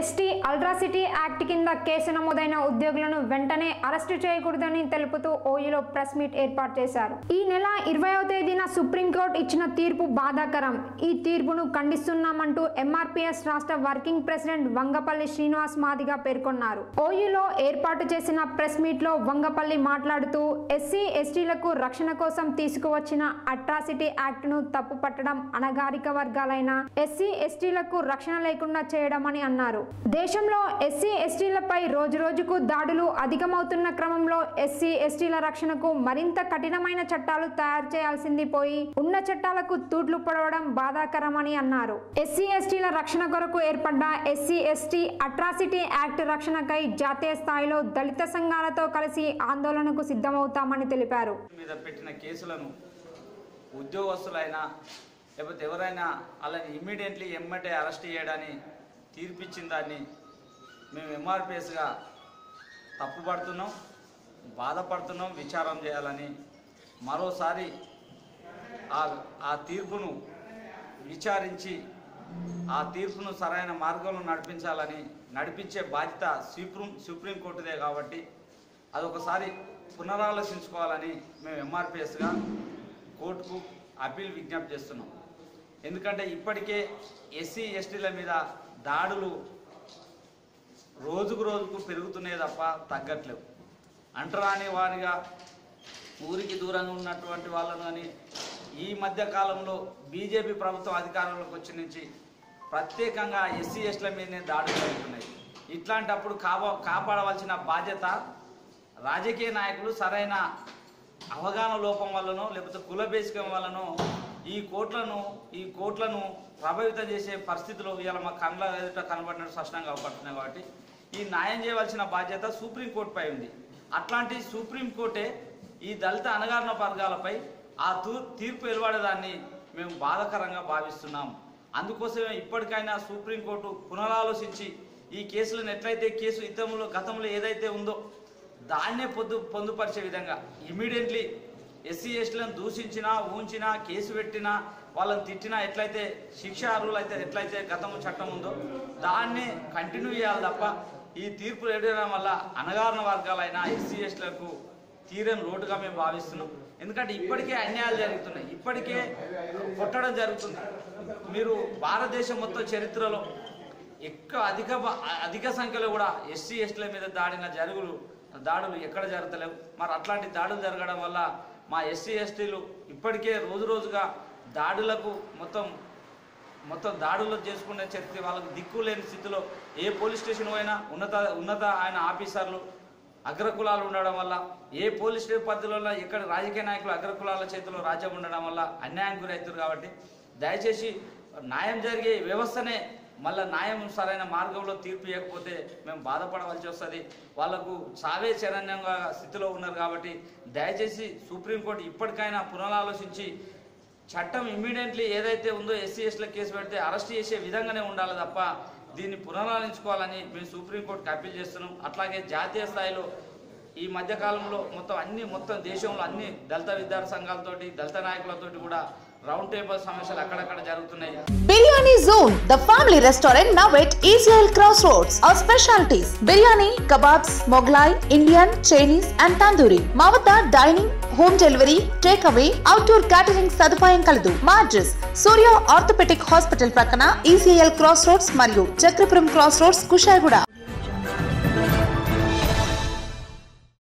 ST atrocity act కింద case నమోదైన ఉద్యోగులను వెంటనే అరెస్టు చేయకూడదని తెలుపుతూ ఓయూలో ప్రెస్ మీట్ ఏర్పాటు చేశారు ఈ నెల ఇరవైవ తేదీన సుప్రీంకోర్టు ఇచ్చిన తీర్పు బాధాకరం ఈ తీర్పును ఖండిస్తున్నామంటూ ఎంఆర్పీఎస్ రాష్ట్ర వర్కింగ్ ప్రెసిడెంట్ వంగపల్లి శ్రీనివాస్ మాదిగా పేర్కొన్నారు ఓయూలో ఏర్పాటు చేసిన ప్రెస్ మీట్ లో వంగపల్లి మాట్లాడుతూ ఎస్సీ ఎస్టీలకు రక్షణ కోసం తీసుకువచ్చిన అట్రాసిటీ యాక్ట్ ను తప్పు పట్టడం అనగారిక వర్గాలైన ఎస్సీ ఎస్టీలకు రక్షణ లేకుండా చేయడం అని అన్నారు దేశంలో ఎస్సీ ఎస్టీలపై రోజు రోజుకు దాడులు అధికమవుతున్న క్రమంలో ఎస్సీ ఎస్టీల రక్షణకు మరింత కఠినమైన చట్టాలు తయారు చేయాల్సింది పోయి ఉన్న చట్టాలకు తూట్లు పొడవడం బాధాకరమని అన్నారు ఎస్సీ ఎస్టీల రక్షణ కొరకు ఏర్పడ్డ ఎస్సీ ఎస్టీ అట్రాసిటీ యాక్ట్ రక్షణకై జాతీయ స్థాయిలో దళిత సంఘాలతో కలిసి ఆందోళనకు సిద్ధమవుతామని తెలిపారు మీద పెట్టిన కేసులను ఉద్యోగస్తులైనా లేకపోతే ఎవరైనా అలాని ఇమ్మీడియట్లీ ఎమ్మటే అరెస్ట్ చేయడాన్ని తీర్పిచ్చిన దాన్ని మేము ఎంఆర్పిఎస్గా తప్పుపడుతున్నాం బాధపడుతున్నాం విచారం చేయాలని మరోసారి ఆ ఆ తీర్పును విచారించి ఆ తీర్పును సరైన మార్గంలో నడిపించాలని నడిపించే బాధ్యత సుప్రీం సుప్రీంకోర్టుదే కాబట్టి అదొకసారి పునరాలోచించుకోవాలని మేము ఎంఆర్పిఎస్గా కోర్టుకు అప్పీల్ విజ్ఞప్తి చేస్తున్నాం ఎందుకంటే ఇప్పటికే ఎస్సీ ఎస్టీల మీద దాడులు రోజుకు రోజుకు పెరుగుతున్నాయి తప్ప తగ్గట్లేవు అంటరాని వారిగా ఊరికి దూరంగా ఉన్నటువంటి వాళ్ళను కానీ ఈ మధ్య కాలంలో బీజేపీ ప్రభుత్వం అధికారంలోకి వచ్చి నుంచి ప్రత్యేకంగా ఎస్సీ ఎస్టీల మీదనే దాడులు జరుగుతున్నాయి ఇట్లాంటప్పుడు కాపా కాపాడవలసిన బాధ్యత రాజకీయ నాయకులు సరైన అవగాహన లోపం వల్లనో లేకపోతే కుల బేసికం వల్లనో ఈ కోట్లను ఈ కోట్లను ప్రభావితం చేసే పరిస్థితులు ఇవాళ మా కళ్ళ ఎదుట కనబడినట్టు స్పష్టంగా అవపడుతున్నాయి కాబట్టి ఈ న్యాయం చేయవలసిన బాధ్యత సుప్రీంకోర్టుపై ఉంది అట్లాంటి సుప్రీంకోర్టే ఈ దళిత అణగారిన వర్గాలపై ఆ తూ తీర్పు వెలువడేదాన్ని మేము బాధాకరంగా భావిస్తున్నాం అందుకోసమే ఇప్పటికైనా సుప్రీంకోర్టు పునరాలోచించి ఈ కేసులను ఎట్లయితే కేసు ఇతంలో గతంలో ఏదైతే ఉందో దాన్నే పొందు పొందుపరిచే విధంగా ఇమీడియట్లీ ఎస్సీ ఎస్టీలను దూషించినా ఊంచినా కేసు పెట్టినా వాళ్ళని తిట్టినా ఎట్లయితే శిక్ష అర్హులు అయితే ఎట్లయితే గతం చట్టం ఉందో దాన్నే కంటిన్యూ చేయాలి తప్ప ఈ తీర్పు ఎడడం వల్ల అనగారిన వర్గాలైన ఎస్సీ ఎస్టీలకు తీరని లోటుగా మేము భావిస్తున్నాం ఎందుకంటే ఇప్పటికే అన్యాయాలు జరుగుతున్నాయి ఇప్పటికే కొట్టడం జరుగుతుంది మీరు భారతదేశం మొత్తం చరిత్రలో ఎక్కువ అధిక బ- అధిక సంఖ్యలో కూడా ఎస్సీ ఎస్టీల మీద దాడిన జరుగులు దాడులు ఎక్కడ జరగలేవు మరి అట్లాంటి దాడులు జరగడం వల్ల మా ఎస్సీ ఎస్టీలు ఇప్పటికే రోజు రోజుగా దాడులకు మొత్తం మొత్తం దాడులు చేసుకునే చరిత్ర వాళ్ళకు దిక్కు లేని స్థితిలో ఏ పోలీస్ స్టేషన్ పోయినా ఉన్నత ఉన్నత ఆయన ఆఫీసర్లు అగ్రకులాలు ఉండడం వల్ల ఏ పోలీస్ స్టేషన్ పద్ధతిలో ఎక్కడ రాజకీయ నాయకులు అగ్రకులాల చేతిలో రాజ్యం ఉండడం వల్ల అన్యాయం గురవుతారు కాబట్టి దయచేసి న్యాయం జరిగే వ్యవస్థనే మళ్ళీ న్యాయం సరైన మార్గంలో తీర్పు ఇవ్వకపోతే మేము బాధపడవలసి వస్తుంది వాళ్ళకు సావే శరణ్యంగా స్థితిలో ఉన్నారు కాబట్టి దయచేసి సుప్రీంకోర్టు ఇప్పటికైనా పునరాలోచించి చట్టం ఇమ్మీడియట్లీ ఏదైతే ఉందో ఎస్సీ ఎస్టీల కేసు పెడితే అరెస్ట్ చేసే విధంగానే ఉండాలి తప్ప దీన్ని పునరాలించుకోవాలని మేము సుప్రీంకోర్టుకి అప్పీల్ చేస్తున్నాం అట్లాగే జాతీయ స్థాయిలో ఈ మధ్య కాలంలో మొత్తం అన్ని మొత్తం దేశంలో అన్ని దళిత విద్యార్థి సంఘాలతోటి దళిత నాయకులతోటి కూడా రౌండ్ టేబుల్ సమస్యలు అక్కడక్కడ జరుగుతున్నాయి Biryani Zone, the family restaurant now at ECL Crossroads. Our specialties biryani, kebabs, Moglai, Indian, Chinese, and tandoori. మా వద్ద dining home delivery take away outdoor catering సదుపాయం కలదు మా అడ్రస్ సూర్య ఆర్థోపెటిక్ హాస్పిటల్ ప్రక్కన ఈసీఎల్ క్రాస్ రోడ్స్ మరియు Chakrapuram cross roads Kushaiguda